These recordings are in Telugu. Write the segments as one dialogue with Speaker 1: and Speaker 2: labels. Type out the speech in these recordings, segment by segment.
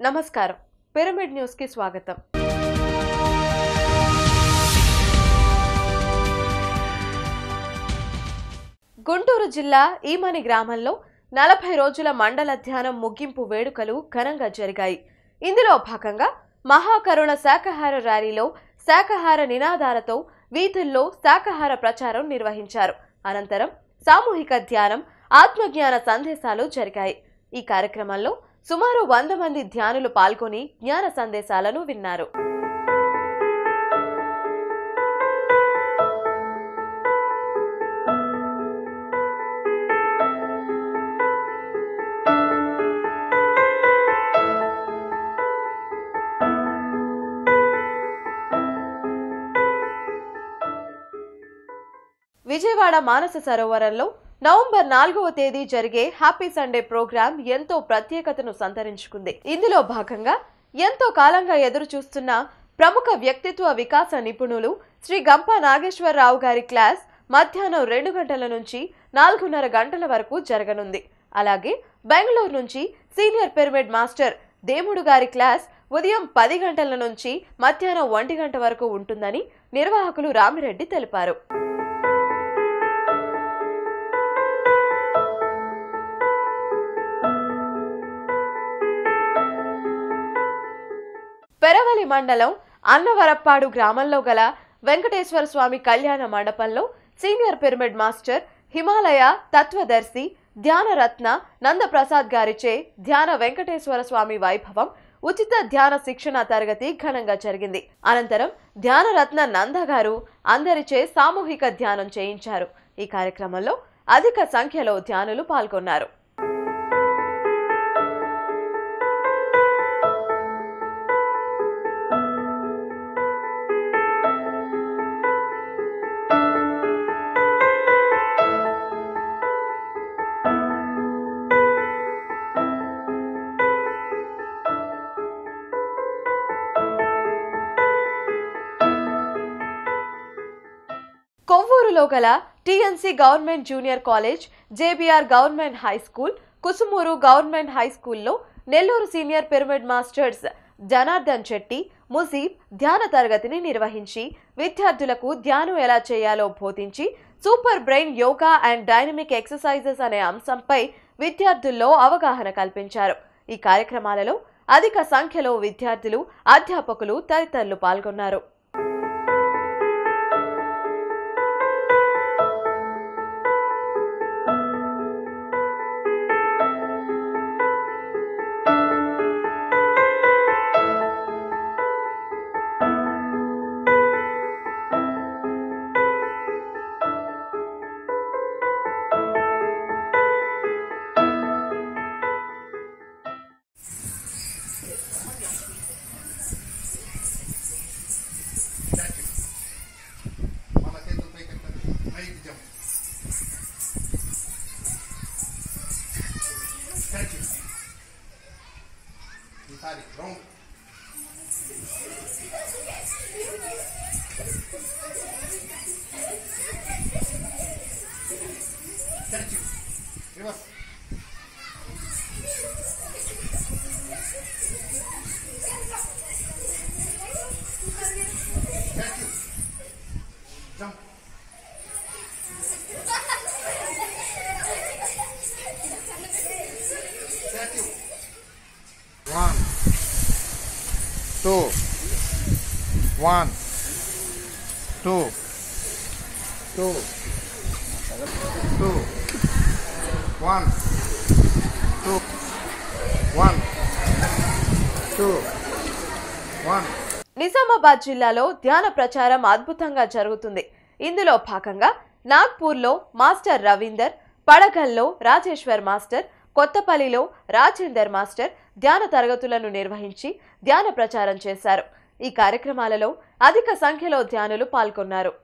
Speaker 1: నమస్కారం పిరమిడ్ న్యూస్ కి స్వాగతం గుంటూరు జిల్లా ఈమని గ్రామంలో నలభై రోజుల మండల ధ్యానం ముగింపు వేడుకలు ఘనంగా జరిగాయి ఇందులో భాగంగా మహాకరుణ శాకాహార ర్యాలీలో శాకాహార నినాదాలతో వీధుల్లో శాకాహార ప్రచారం నిర్వహించారు అనంతరం సామూహిక ధ్యానం ఆత్మజ్ఞాన సందేశాలు జరిగాయి ఈ కార్యక్రమంలో సుమారు వంద మంది ధ్యానులు పాల్గొని జ్ఞాన సందేశాలను విన్నారు విజయవాడ మానస సరోవరంలో నవంబర్ నాలుగవ తేదీ జరిగే హ్యాపీ సండే ప్రోగ్రాం ఎంతో ప్రత్యేకతను సంతరించుకుంది ఇందులో భాగంగా ఎంతో కాలంగా ఎదురు చూస్తున్న ప్రముఖ వ్యక్తిత్వ వికాస నిపుణులు శ్రీ గంప నాగేశ్వరరావు గారి క్లాస్ మధ్యాహ్నం రెండు గంటల నుంచి నాలుగున్నర గంటల వరకు జరగనుంది అలాగే బెంగళూరు నుంచి సీనియర్ పిరమిడ్ మాస్టర్ దేముడు గారి క్లాస్ ఉదయం పది గంటల నుంచి మధ్యాహ్నం ఒంటి గంట వరకు ఉంటుందని నిర్వాహకులు రామిరెడ్డి తెలిపారు పెరవలి మండలం అన్నవరప్పాడు గ్రామంలో గల వెంకటేశ్వర స్వామి కళ్యాణ మండపంలో సీనియర్ పిరమిడ్ మాస్టర్ హిమాలయ తత్వదర్శి ధ్యానరత్న నందప్రసాద్ గారిచే ధ్యాన వెంకటేశ్వర స్వామి వైభవం ఉచిత ధ్యాన శిక్షణ తరగతి ఘనంగా జరిగింది అనంతరం ధ్యానరత్న నంద గారు అందరిచే సామూహిక ధ్యానం చేయించారు ఈ కార్యక్రమంలో అధిక సంఖ్యలో ధ్యానులు పాల్గొన్నారు కొవ్వూరులో గల TNC government junior college JBR government high school కుసుమూరు గవర్నమెంట్ హై స్కూల్లో Nellore senior pyramid masters Janardhan Chetti Mujeeb ధ్యాన తరగతిని నిర్వహించి విద్యార్థులకు ధ్యానం ఎలా చేయాలో బోధించి super brain yoga and dynamic exercises అనే అంశంపై విద్యార్థుల్లో అవగాహన కల్పించారు ఈ కార్యక్రమాలలో అధిక సంఖ్యలో విద్యార్థులు అధ్యాపకులు తదితరులు పాల్గొన్నారు
Speaker 2: మన చేతులు పైకెత్తండి పైకి జంప్ స్టాచ్యూ ఈసారి round statue reverse statue jump statue. One, two, one, two, two, two, one, two, one, two, one.
Speaker 1: Nizamabad జిల్లాలో ధ్యాన ప్రచారం అద్భుతంగా జరుగుతుంది ఇందులో భాగంగా నాగ్పూర్లో మాస్టర్ రవీందర్ పడగల్లో రాజేశ్వర్ మాస్టర్ కొత్తపల్లిలో రాజేందర్ మాస్టర్ ధ్యాన తరగతులను నిర్వహించి ధ్యాన ప్రచారం చేశారు ఈ కార్యక్రమాలలో అధిక సంఖ్యలో ధ్యానులు పాల్గొన్నారు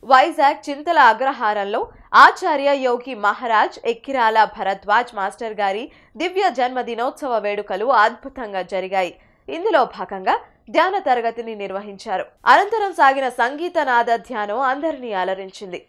Speaker 1: వైజాగ్ చింతల అగ్రహారంలో ఆచార్య యోగి మహారాజ్ ఎక్కిరాల భరద్వాజ్ మాస్టర్ గారి దివ్య జన్మ దినోత్సవ వేడుకలు అద్భుతంగా జరిగాయి ఇందులో భాగంగా ధ్యాన తరగతిని నిర్వహించారు అనంతరం సాగిన సంగీత నాద ధ్యానం అందరినీ అలరించింది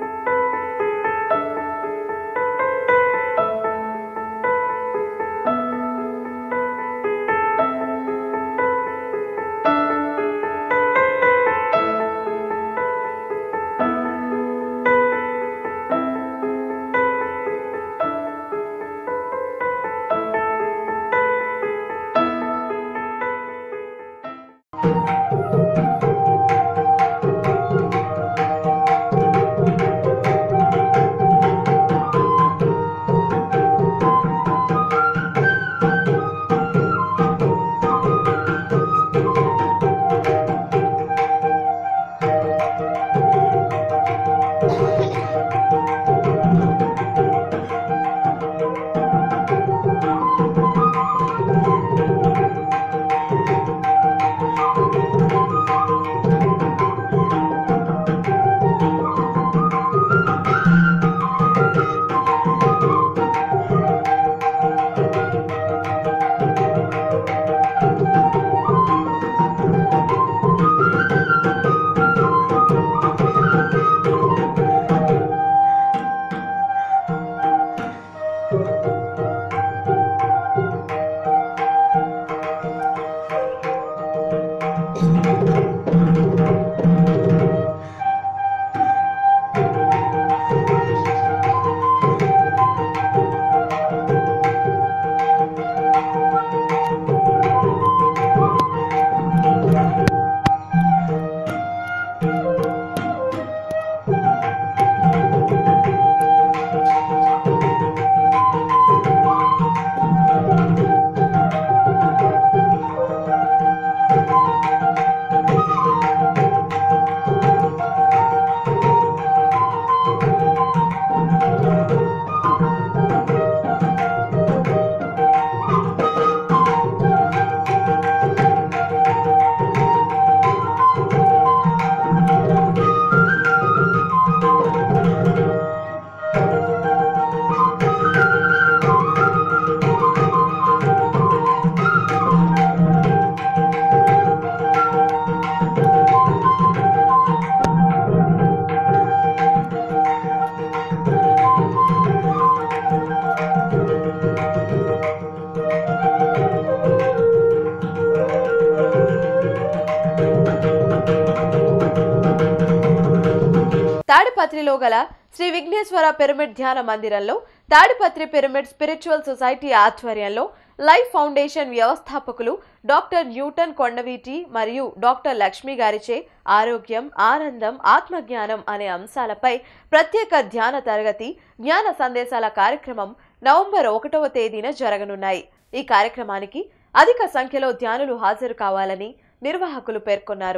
Speaker 1: తాడిపత్రిలో గల శ్రీ విఘ్నేశ్వర పిరమిడ్ ధ్యాన మందిరంలో తాడిపత్రి పిరమిడ్ స్పిరిచువల్ సొసైటీ ఆధ్వర్యంలో లైఫ్ ఫౌండేషన్ వ్యవస్థాపకులు డాక్టర్ న్యూటన్ కొండవీటి మరియు డాక్టర్ లక్ష్మి గారిచే ఆరోగ్యం ఆనందం ఆత్మజ్ఞానం అనే అంశాలపై ప్రత్యేక ధ్యాన తరగతి జ్ఞాన సందేశాల కార్యక్రమం నవంబర్ ఒకటవ తేదీన జరగనున్నాయి ఈ కార్యక్రమానికి అధిక సంఖ్యలో ధ్యానులు హాజరు కావాలని నిర్వాహకులు పేర్కొన్నారు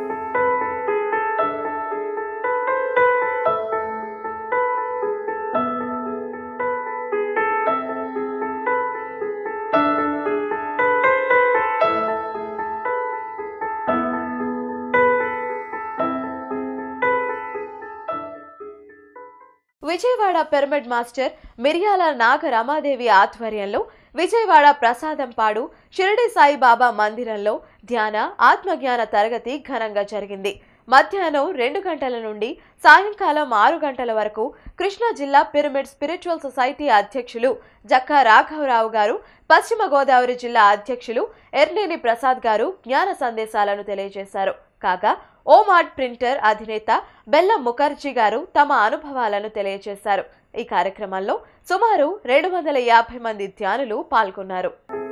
Speaker 1: విజయవాడ పిరమిడ్ మాస్టర్ మిర్యాల నాగ రమాదేవి ఆధ్వర్యంలో విజయవాడ ప్రసాదంపాడు షిరిడి సాయిబాబా మందిరంలో ధ్యాన ఆత్మజ్ఞాన తరగతి ఘనంగా జరిగింది మధ్యాహ్నం రెండు గంటల నుండి సాయంకాలం ఆరు గంటల వరకు కృష్ణా జిల్లా పిరమిడ్ స్పిరిచువల్ సొసైటీ అధ్యక్షులు జక్కా రాఘవరావు గారు పశ్చిమ గోదావరి జిల్లా అధ్యక్షులు ఎర్నేని ప్రసాద్ గారు జ్ఞాన సందేశాలను తెలియజేశారు కాగా ఓమార్ట్ ప్రింటర్ అధినేత బెల్లం ముఖర్జీ గారు తమ అనుభవాలను తెలియజేశారు ఈ కార్యక్రమంలో సుమారు రెండు వందల యాభై మంది ధ్యానులు పాల్గొన్నారు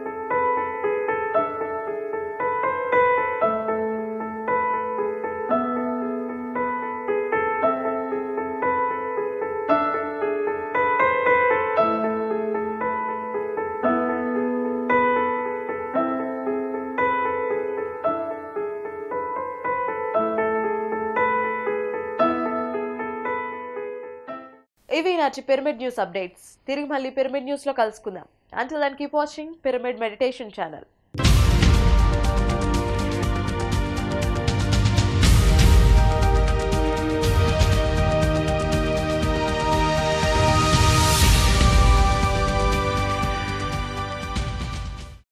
Speaker 1: ఇవి నాటి పిరమిడ్ న్యూస్ అప్డేట్స్ తిరిగి మళ్ళీ పిరమిడ్ న్యూస్ లో కలుసుకుందాం until then keep watching pyramid meditation channel